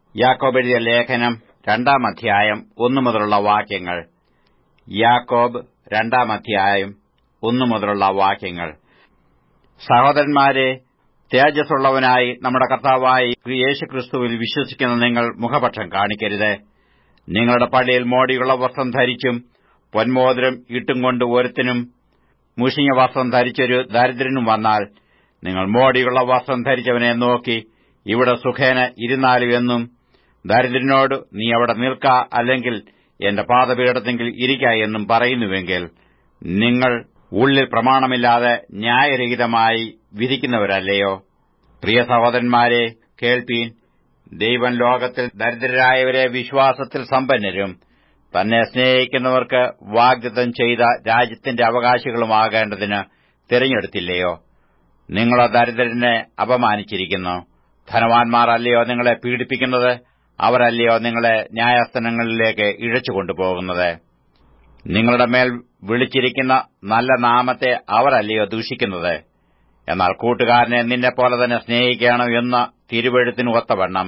യാക്കോബ് എഴുതിയ ലേഖനം രണ്ടാം അധ്യായം ഒന്നു മുതലുള്ള വാക്യങ്ങൾ യാക്കോബ് രണ്ടാം അധ്യായം ഒന്നു മുതലുള്ള വാക്യങ്ങൾ സഹോദരന്മാരെ തേജസ്സുള്ളവനായി നമ്മുടെ കർത്താവായ യേശുക്രിസ്തുവിൽ വിശ്വസിക്കുന്ന നിങ്ങൾ മുഖപക്ഷം കാണിക്കരുത് നിങ്ങളുടെ പള്ളിയിൽ മോടിയുള്ള വസ്ത്രം ധരിച്ചും പൊന്മോതിരം ഇട്ടും കൊണ്ട് ഒരുത്തിനും മുഷിഞ്ഞ വസ്ത്രം ധരിച്ചൊരു ദരിദ്രനും വന്നാൽ നിങ്ങൾ മോടിയുള്ള വസ്ത്രം ധരിച്ചവനെ നോക്കി ഇവിടെ സുഖേന ഇരുന്നാലും എന്നും ദരിദ്രനോട് നീ അവിടെ നിൽക്ക അല്ലെങ്കിൽ എന്റെ പാദപീഠത്തെങ്കിൽ ഇരിക്ക എന്നും പറയുന്നുവെങ്കിൽ നിങ്ങൾ ഉള്ളിൽ പ്രമാണമില്ലാതെ ന്യായരഹിതമായി വിധിക്കുന്നവരല്ലയോ പ്രിയ സഹോദരന്മാരെ കേൾപ്പീൻ ദൈവം ലോകത്തിൽ ദരിദ്രരായവരെ വിശ്വാസത്തിൽ സമ്പന്നരും തന്നെ സ്നേഹിക്കുന്നവർക്ക് വാഗ്ദത്തം ചെയ്ത രാജ്യത്തിന്റെ അവകാശികളുമാകേണ്ടതിന് തിരഞ്ഞെടുത്തില്ലയോ നിങ്ങളോ ദരിദ്രനെ അപമാനിച്ചിരിക്കുന്നു ധനവാന്മാർ അല്ലയോ നിങ്ങളെ പീഡിപ്പിക്കുന്നത് അവരല്ലയോ നിങ്ങളെ ന്യായസ്ഥനങ്ങളിലേക്ക് ഇഴച്ചുകൊണ്ടുപോകുന്നത് നിങ്ങളുടെ മേൽ വിളിച്ചിരിക്കുന്ന നല്ല നാമത്തെ അവരല്ലയോ ദൂഷിക്കുന്നത് എന്നാൽ കൂട്ടുകാരനെ നിന്നെപ്പോലെ തന്നെ സ്നേഹിക്കണം എന്ന തിരുവഴുത്തിന് ഒത്തവണ്ണം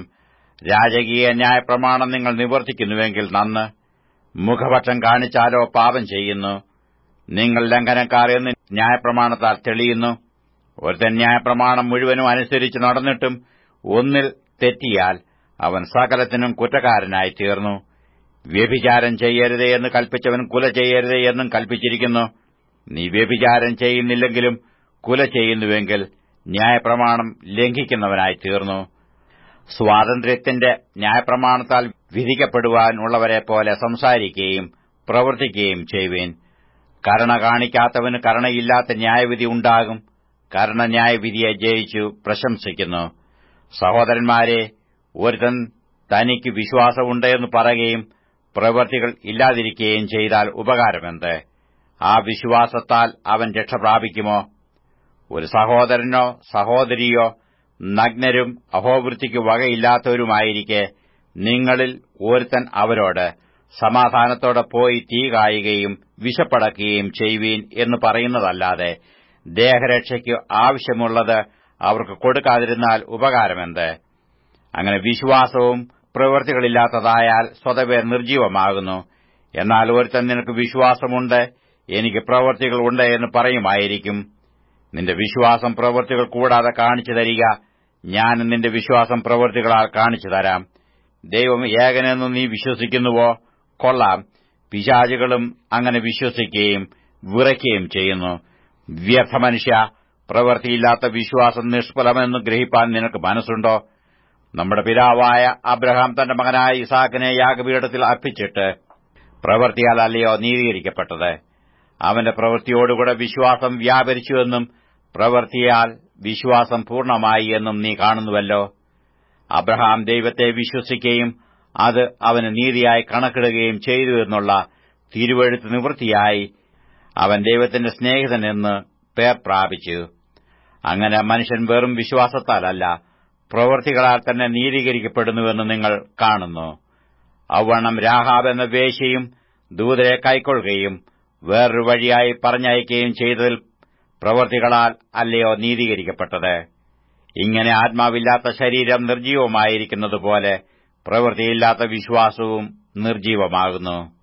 രാജകീയ ന്യായപ്രമാണം നിങ്ങൾ നിവർത്തിക്കുന്നുവെങ്കിൽ നന്ന് മുഖപക്ഷം കാണിച്ചാലോ പാപം ചെയ്യുന്നു നിങ്ങൾ ലംഘനക്കാർ എന്ന് ന്യായപ്രമാണത്താൽ തെളിയുന്നു ഒരുത്തൻ ന്യായപ്രമാണം മുഴുവനും അനുസരിച്ച് നടന്നിട്ടും ഒന്നിൽ തെറ്റിയാൽ അവൻ സകലത്തിനും കുറ്റക്കാരനായി തീർന്നു വ്യഭിചാരം ചെയ്യരുതേ എന്ന് കൽപ്പിച്ചവൻ കുല ചെയ്യരുതേ എന്നും കൽപ്പിച്ചിരിക്കുന്നു നീ വ്യഭിചാരം ചെയ്യുന്നില്ലെങ്കിലും കുല ചെയ്യുന്നുവെങ്കിൽ ന്യായപ്രമാണം ലംഘിക്കുന്നവനായി തീർന്നു സ്വാതന്ത്ര്യത്തിന്റെ ന്യായപ്രമാണത്താൽ വിധിക്കപ്പെടുവാനുള്ളവരെ പോലെ സംസാരിക്കുകയും പ്രവർത്തിക്കുകയും ചെയ്യുവേൻ കരുണ കാണിക്കാത്തവന് കരുണയില്ലാത്ത ന്യായവിധി ഉണ്ടാകും കരുണ ന്യായവിധിയെ ജയിച്ചു പ്രശംസിക്കുന്നു സഹോദരന്മാരെ ഒരുത്തൻ തനിക്ക് വിശ്വാസമുണ്ടെന്ന് പറയുകയും പ്രവൃത്തികൾ ഇല്ലാതിരിക്കുകയും ചെയ്താൽ ഉപകാരമെന്ത് ആ വിശ്വാസത്താൽ അവൻ രക്ഷ പ്രാപിക്കുമോ ഒരു സഹോദരനോ സഹോദരിയോ നഗ്നരും അഹോവൃത്തിക്ക് വകയില്ലാത്തവരുമായിരിക്കെ നിങ്ങളിൽ ഒരുത്തൻ അവരോട് സമാധാനത്തോടെ പോയി തീ കായുകയും വിശപ്പടക്കുകയും ചെയ്യുവീൻ എന്ന് പറയുന്നതല്ലാതെ ദേഹരക്ഷയ്ക്ക് ആവശ്യമുള്ളത് അവർക്ക് കൊടുക്കാതിരുന്നാൽ ഉപകാരമെന്ത് അങ്ങനെ വിശ്വാസവും പ്രവൃത്തികളില്ലാത്തതായാൽ സ്വതവേ നിർജീവമാകുന്നു എന്നാൽ ഒരുത്തൻ നിനക്ക് വിശ്വാസമുണ്ട് എനിക്ക് പ്രവൃത്തികളുണ്ട് എന്ന് പറയുമായിരിക്കും നിന്റെ വിശ്വാസം പ്രവൃത്തികൾ കൂടാതെ കാണിച്ചു തരിക ഞാൻ നിന്റെ വിശ്വാസം പ്രവൃത്തികളാൽ കാണിച്ചു തരാം ദൈവം ഏകനെന്ന് നീ വിശ്വസിക്കുന്നുവോ കൊള്ളാം പിശാചുകളും അങ്ങനെ വിശ്വസിക്കുകയും വിറയ്ക്കുകയും ചെയ്യുന്നു വ്യർത്ഥ മനുഷ്യ പ്രവൃത്തിയില്ലാത്ത വിശ്വാസം നിഷ്ഫലമെന്ന് ഗ്രഹിപ്പാൻ നിനക്ക് മനസ്സുണ്ടോ നമ്മുടെ പിതാവായ അബ്രഹാം തന്റെ മകനായ ഇസാക്കിനെ യാഗപീഠത്തിൽ അർപ്പിച്ചിട്ട് പ്രവൃത്തിയാൽ അല്ലയോ നീതീകരിക്കപ്പെട്ടത് അവന്റെ പ്രവൃത്തിയോടുകൂടെ വിശ്വാസം വ്യാപരിച്ചുവെന്നും പ്രവൃത്തിയാൽ വിശ്വാസം പൂർണ്ണമായി എന്നും നീ കാണുന്നുവല്ലോ അബ്രഹാം ദൈവത്തെ വിശ്വസിക്കുകയും അത് അവന് നീതിയായി കണക്കിടുകയും ചെയ്തു എന്നുള്ള തിരുവഴുത്ത് നിവൃത്തിയായി അവൻ ദൈവത്തിന്റെ സ്നേഹിതനെന്ന് പേർ പ്രാപിച്ചു അങ്ങനെ മനുഷ്യൻ വെറും വിശ്വാസത്താലല്ല പ്രവൃത്തികളാൽ തന്നെ നീതീകരിക്കപ്പെടുന്നുവെന്ന് നിങ്ങൾ കാണുന്നു ഔവണ്ണം രാഹാബ് എന്ന വേശ്യയും ദൂതരെ കൈക്കൊള്ളുകയും വേറൊരു വഴിയായി പറഞ്ഞയക്കുകയും ചെയ്തതിൽ പ്രവൃത്തികളാൽ അല്ലയോ നീതീകരിക്കപ്പെട്ടത് ഇങ്ങനെ ആത്മാവില്ലാത്ത ശരീരം നിർജീവമായിരിക്കുന്നതുപോലെ പ്രവൃത്തിയില്ലാത്ത വിശ്വാസവും നിർജീവമാകുന്നു